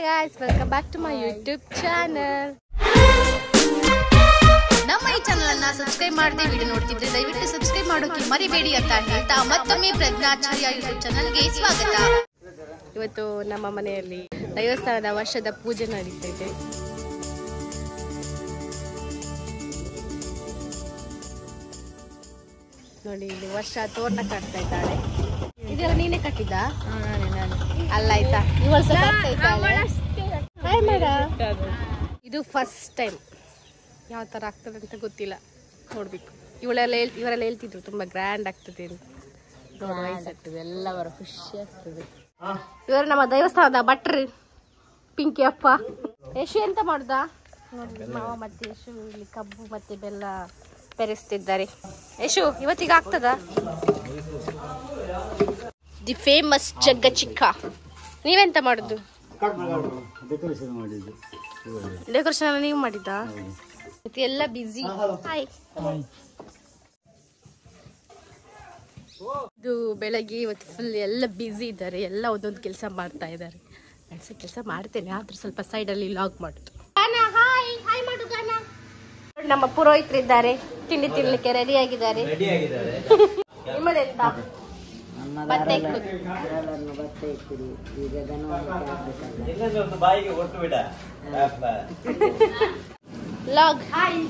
guys, welcome back to my YouTube channel. ನಮ್ಮ ಈ channel ಅನ್ನ ಸಬ್ಸ್ಕ್ರೈಬ್ ಮಾಡದೆ ವಿಡಿಯೋ ನೋಡ್ತಿದ್ರೆ ದಯವಿಟ್ಟು ಸಬ್ಸ್ಕ್ರೈಬ್ ಮಾಡೋಕೆ ಮರಿಬೇಡಿ ಅಂತ ಹೇಳ್ತಾ ಮತ್ತೊಮ್ಮೆ ಪ್ರಜ್ಞಾಚಾರ್ಯ ಯೂಟ್ಯೂಬ್ ಚಾನಲ್ಗೆ ಸ್ವಾಗತ ಇವತ್ತು ನಮ್ಮ ಮನೆಯಲ್ಲಿ ದೇವಸ್ಥಾನದ ವರ್ಷದ ಪೂಜೆ ನಡೀತಾ ಇದೆ ನೋಡಿ ಇಲ್ಲಿ ವರ್ಷ ತೋರಣ ಕಟ್ತಾ ಇದ್ದಾಳೆ ಇದೆಲ್ಲ ನೀನೇ ಕಟ್ಟಿದ್ದ ಅಲ್ಲ ಆಯ್ತಾ ಈ ವರ್ಷ ಕಟ್ತಾ ಇದ್ದಾಳೆ Hi, madam. ಇದು ಫಸ್ಟ್ ಟೈಮ್ ಯಾವ ಥರ ಆಗ್ತದೆ ಅಂತ ಗೊತ್ತಿಲ್ಲ ನೋಡ್ಬೇಕು ಇವಳೆಲ್ಲ ಹೇಳ್ ಇವರೆಲ್ಲ ಹೇಳ್ತಿದ್ರು ತುಂಬಾ ಗ್ರ್ಯಾಂಡ್ ಆಗ್ತದೆ ಅಂತ ನೋಡುವ ಈ ಸತಿ. ಎಲ್ಲವರ ಖುಷಿ ಆಗ್ತದೆ ಇವರು ನಮ್ಮ ದೇವಸ್ಥಾನದ ಭಟ್ರು ಪಿಂಕಿ ಅಪ್ಪ ಯಶು ಎಂತ ಮಾಡ್ದ ನೋಡಿ ಮಾವ ಮತ್ತೆ ಯಶು ಇಲ್ಲಿ ಕಬ್ಬು ಮತ್ತೆ ಬೆಲ್ಲ ಬೆರೆಸ್ತಿದ್ದಾರೆ ಯಶು ಇವತ್ತಿಗೆ ಆಗ್ತದ ದಿ ಫೇಮಸ್ ಜಗ್ಗ ಚಿಕ್ಕ ನೀವೆಂತ ಮಾಡುದು ಡೆಕೋರೇಷನ್ ಮಾಡಿದ್ದು ಡೆಕೋರೇಷನ್ ನೀವು ಮಾಡಿದ್ದ ಮತ್ತೆ ಎಲ್ಲ ಬಿಸಿ ಹಾಯ್ ಇದು ಬೆಳಗ್ಗೆ ಇವತ್ತು ಫುಲ್ ಎಲ್ಲ ಬ್ಯುಸಿ ಇದ್ದಾರೆ ಎಲ್ಲ ಒಂದೊಂದು ಕೆಲಸ ಮಾಡ್ತಾ ಇದ್ದಾರೆ ನಾನು ಕೆಲಸ ಮಾಡ್ತೇನೆ ಆದ್ರೂ ಸ್ವಲ್ಪ ಸೈಡಲ್ಲಿ ಲಾಗ್ ಮಾಡುದು ಹಾಯ್ ಹಾಯ್ ಮಾಡು ಗಾನ ನಮ್ಮ ಪುರೋಹಿತರಿದ್ದಾರೆ ತಿಂಡಿ ತಿನ್ಲಿಕ್ಕೆ ರೆಡಿ ಆಗಿದ್ದಾರೆ ನಿಮ್ಮದೆಂತ ಮತ್ತೆ ಬಾಯಿಗೆ ಒಟ್ಟು ಬಿಡ ಲಾಗ್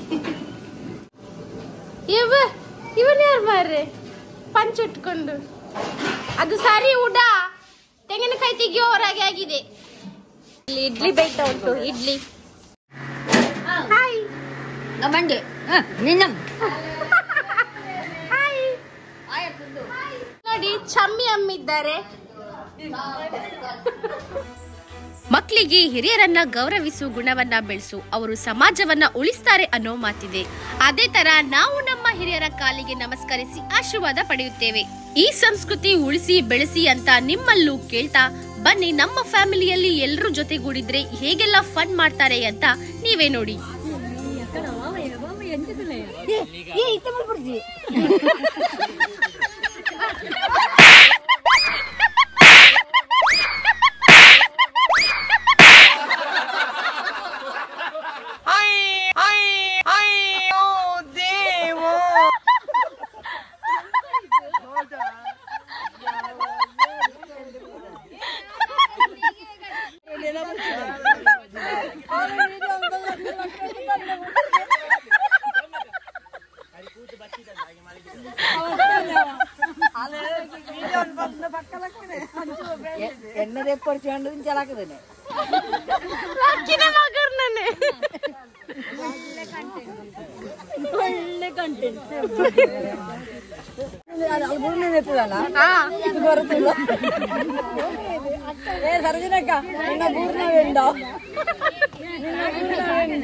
ಇವ ಇವನ್ ಯಾರು ಮಾರ್ರೆ ಪಂಚ್ ಉಟ್ಕೊಂಡು ಅದು ಸರಿ ಉಡ ತೆಂಗಿನಕಾಯಿ ತೆಗಿಯೋ ಹೊರಗೆ ಆಗಿದೆ ಇಲ್ಲಿ ಇಡ್ಲಿ ಬೇಯ್ತಾ ಉಂಟು ಇಡ್ಲಿ ಹಾಯ್ ಮಂಡೆ ನಿನ್ನ ಹಾಯ್ ನೋಡಿ ಚಮ್ಮಿ ಅಮ್ಮಿದ್ದಾರೆ ಮಕ್ಕಳಿಗೆ ಹಿರಿಯರನ್ನ ಗೌರವಿಸು ಗುಣವನ್ನ ಬೆಳೆಸು ಅವರು ಸಮಾಜವನ್ನ ಉಳಿಸ್ತಾರೆ ಅನ್ನೋ ಮಾತಿದೆ ಅದೇ ತರ ನಾವು ನಮ್ಮ ಹಿರಿಯರ ಕಾಲಿಗೆ ನಮಸ್ಕರಿಸಿ ಆಶೀರ್ವಾದ ಪಡೆಯುತ್ತೇವೆ ಈ ಸಂಸ್ಕೃತಿ ಉಳಿಸಿ ಬೆಳೆಸಿ ಅಂತ ನಿಮ್ಮಲ್ಲೂ ಕೇಳ್ತಾ ಬನ್ನಿ ನಮ್ಮ ಫ್ಯಾಮಿಲಿಯಲ್ಲಿ ಎಲ್ಲರೂ ಜೊತೆಗೂಡಿದ್ರೆ ಹೇಗೆಲ್ಲ ಫನ್ ಮಾಡ್ತಾರೆ ಅಂತ ನೀವೇ ನೋಡಿ എണ്ണ പൊടിച്ചുകൊണ്ട് ചെലാക്കുതന്നെ ಒಳ್ಳೆ ಕಂಟೆಂಟ್ ಎತ್ತದಲ್ಲ ಇದು ಬರುತ್ತಿಲ್ಲ ಏ ಸರ್ಜನಕ್ಕ ನಿನ್ನ ಪೂರ್ಣ ವೇಂಡ ನಿನ್ನ ಪೂರ್ಣ ವೇಂಡ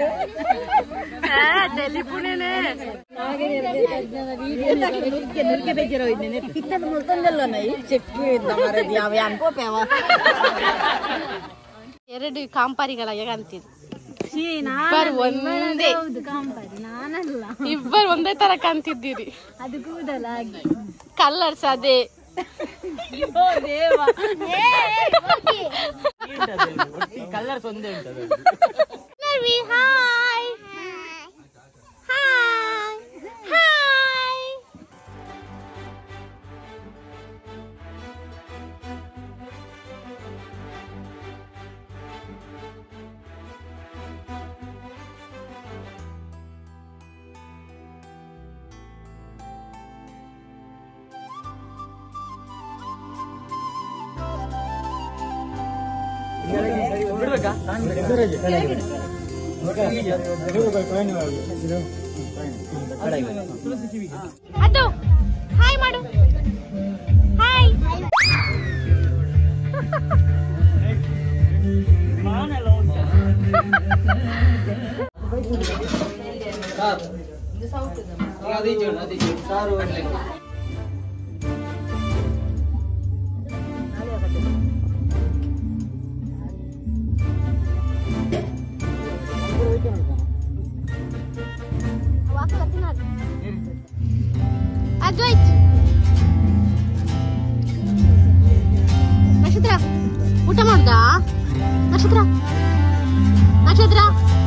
ಇತ್ತನ್ನು ಮುಳ್ಕೊಂಡಲ್ಲ ನೈ ಚೆಕ್ ಇದ್ದ ಮರದಿ ಅವ ಅನ್ಕೋಪೇವ ಎರಡು ಕಾಂಪಾರಿಗಳ ಅಂತಿದ್ರು ಇಬ್ಬರು ಒಂದೇ ಇಬ್ಬರು ಒಂದೇ ತರ ಕಾಣ್ತಿದ್ದೀರಿ ಅದು ಕೂದಲಾಗಿ ಕಲರ್ಸ್ ಅದೇ ಕಲರ್ಸ್ ಒಂದೇ ಉಂಟದು ನವಿ ಹಾಯ್ ಹಾಯ್ ಹಾಯ್ ಅದು ಹಾಯ್ ಮಾಡು ಹಾಯ್ ಅದ್ವೈತ್ ನಕ್ಷತ್ರ ಊಟ ಮಾಡ್ದ ನಕ್ಷತ್ರ ನಕ್ಷತ್ರ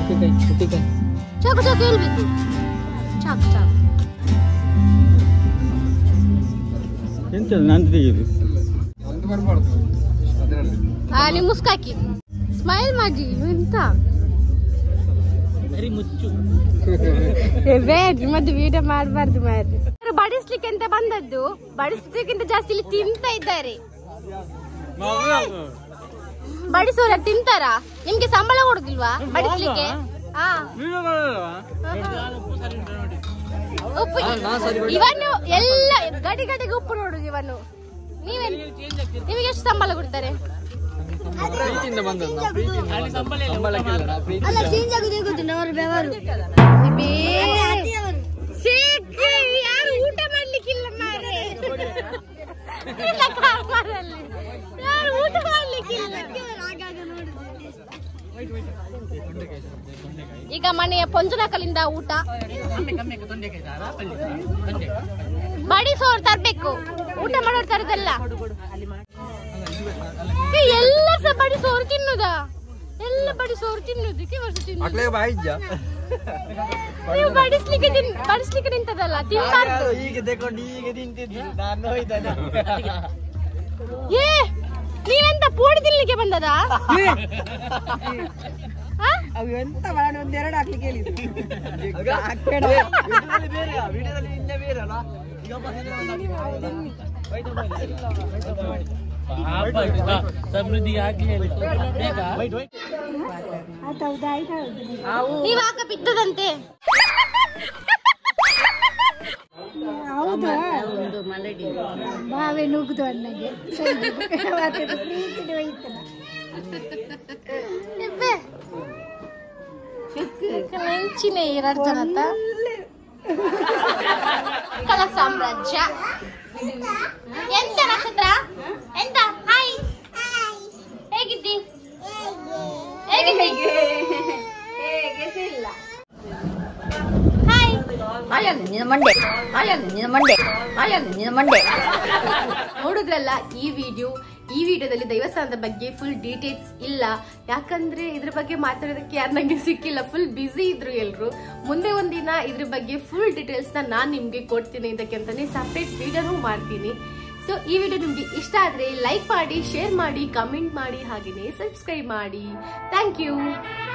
ಚಾಕು ಚಾಕು ಹೇಳ್ಬೇಕು ಚಾಕು ಚಾಕು ಎಂತ ನಂದು ತೆಗೆದು ಆ ನೀವು ಮುಸ್ಕಾಕಿ ಸ್ಮೈಲ್ ಮಾಡಿ ಎಂತ ಸರಿ ಮುಚ್ಚು ಬೇಡ್ರಿ ಮತ್ತೆ ವಿಡಿಯೋ ಮಾಡಬಾರ್ದು ಮಾರ್ರೆ ಬಡಿಸ್ಲಿಕ್ಕೆ ಅಂತ ಬಂದದ್ದು ಬಡಿಸ್ಲಿಕ್ಕಿಂತ ಜಾಸ್ತಿ ಇಲ್ಲಿ ತಿಂತ ಇದ್ದಾರೆ ಬಡಿಸೋರ ತಿಂತಾರ ನಿಮ್ಗೆ ಸಂಬಳ ಕೊಡುದಿಲ್ವಾ ಬಡಿಸ್ಲಿಕ್ಕೆ ಹಾ ಉಪ್ಪು ಇವನು ಎಲ್ಲ ಗಡಿ ಗಡಿಗೆ ಉಪ್ಪು ನೋಡುದು ಇವನು ನೀವೇನ್ ನಿಮಗೆ ಎಷ್ಟು ಸಂಬಳ ಕೊಡ್ತಾರೆ ಬೇ- ಸಿಕ್ಕಿ, ಯಾರು ಊಟ ಮಾಡ್ಲಿಕ್ಕಿಲ್ಲ ಮಾರ್ರೆ. ಇಲ್ಲ ಕಾಮರಲ್ಲಿ. ಯಾರು ಊಟ ಮಾಡ್ಲಿಕ್ಕಿಲ್ಲ ಈಗ ಮನೆಯ ಪೊಂಜನಕಲಿಂದ ಊಟ ಬಡಿಸೋರು ತರ್ಬೇಕು ಊಟ ಮಾಡೋರು ತರದಲ್ಲ ಏ, ಎಲ್ಲ ಸಹ ಬಡಿಸೋರು ತಿನ್ನುದ ಎಲ್ಲ ಬಡಿಸೋರು ತಿನ್ನುದಕ್ಕೆ ವರ್ಷ ತಿನ್ನುದು ನೀವು ಬಡಿಸ್ಲಿಕ್ಕೆ ತಿನ್ ಬಡಿಸ್ಲಿಕ್ಕೆ ನಿಂತದಲ್ಲ ತಿನ್ಬಾರ್ದು ಈಗ ತಗೊಂಡು ಈಗ ತಿಂತಿದ್ದು ನಾನು ಹೋಯ್ತಾನೆ ಏ ನೀವೆಂತ ಪೋಡಿ ತಿನ್ಲಿಕ್ಕೆ ಬಂದದ ಅವು ಎಂತ ಮಾಡಿ ಒಂದೆರಡು ಹಾಕ್ಲಿಕ್ಕೆ ಹೇಳಿದ್ರು ವಿಡಿಯೋದಲ್ಲಿ ಬೇರೆ ವಿಡಿಯೋದಲ್ಲಿ ಇನ್ನೇ ಬೇರೆ ಅಲ್ಲ ಈಗ ಒಬ್ಬ ಸಮೃದ್ಧಿಗೆ ಹಾಕಿ ನೀವ್ ಹಾಕ ಬಿದ್ದದಂತೆ ಬಾವೆ ನುಗ್ಗುದು ಅಣ್ಣಗೆ ಪ್ರೀತಿಗೆ ಒಯ್ತದ ಎಬ್ಬೆ. ಮೆಂಚಿನ ಎರಡು ಜನ ಆತ. ಕಲ ಸಾಮ್ರಾಜ್ಯ ಎಂತ ನಕ್ಷತ್ರ ಎಂತ ಹಾಯ್ ಹೇಗಿದ್ದಿ ಹೇಗಿದ್ದಿ ಹಾಯ್ ನಿನ್ನ ಮಂಡೆ ನಿನ್ನ ಮಂಡೆ ನಿನ್ನ ಮಂಡೆ ನೋಡಿದ್ರಲ್ಲ ಈ ವಿಡಿಯೋ ಈ ವಿಡಿಯೋದಲ್ಲಿ ದೈವಸ್ಥಾನದ ಬಗ್ಗೆ ಫುಲ್ ಡೀಟೇಲ್ಸ್ ಇಲ್ಲ ಯಾಕಂದ್ರೆ ಇದ್ರ ಬಗ್ಗೆ ಮಾತಾಡೋದಕ್ಕೆ ಯಾರು ನಂಗೆ ಸಿಕ್ಕಿಲ್ಲ ಫುಲ್ ಬ್ಯುಸಿ ಇದ್ರು ಎಲ್ರು ಮುಂದೆ ಒಂದಿನ ಇದ್ರ ಬಗ್ಗೆ ಫುಲ್ ಡೀಟೇಲ್ಸ್ ನ ನಾನ್ ನಿಮ್ಗೆ ಕೊಡ್ತೀನಿ ಇದಕ್ಕೆ ಅಂತಾನೆ ಸಪ್ರೇಟ್ ವಿಡಿಯೋನೂ ಮಾಡ್ತೀನಿ ಸೊ ಈ ವಿಡಿಯೋ ನಿಮ್ಗೆ ಇಷ್ಟ ಆದ್ರೆ ಲೈಕ್ ಮಾಡಿ ಶೇರ್ ಮಾಡಿ ಕಮೆಂಟ್ ಮಾಡಿ ಹಾಗೇನೆ ಸಬ್ಸ್ಕ್ರೈಬ್ ಮಾಡಿ ಥ್ಯಾಂಕ್ ಯು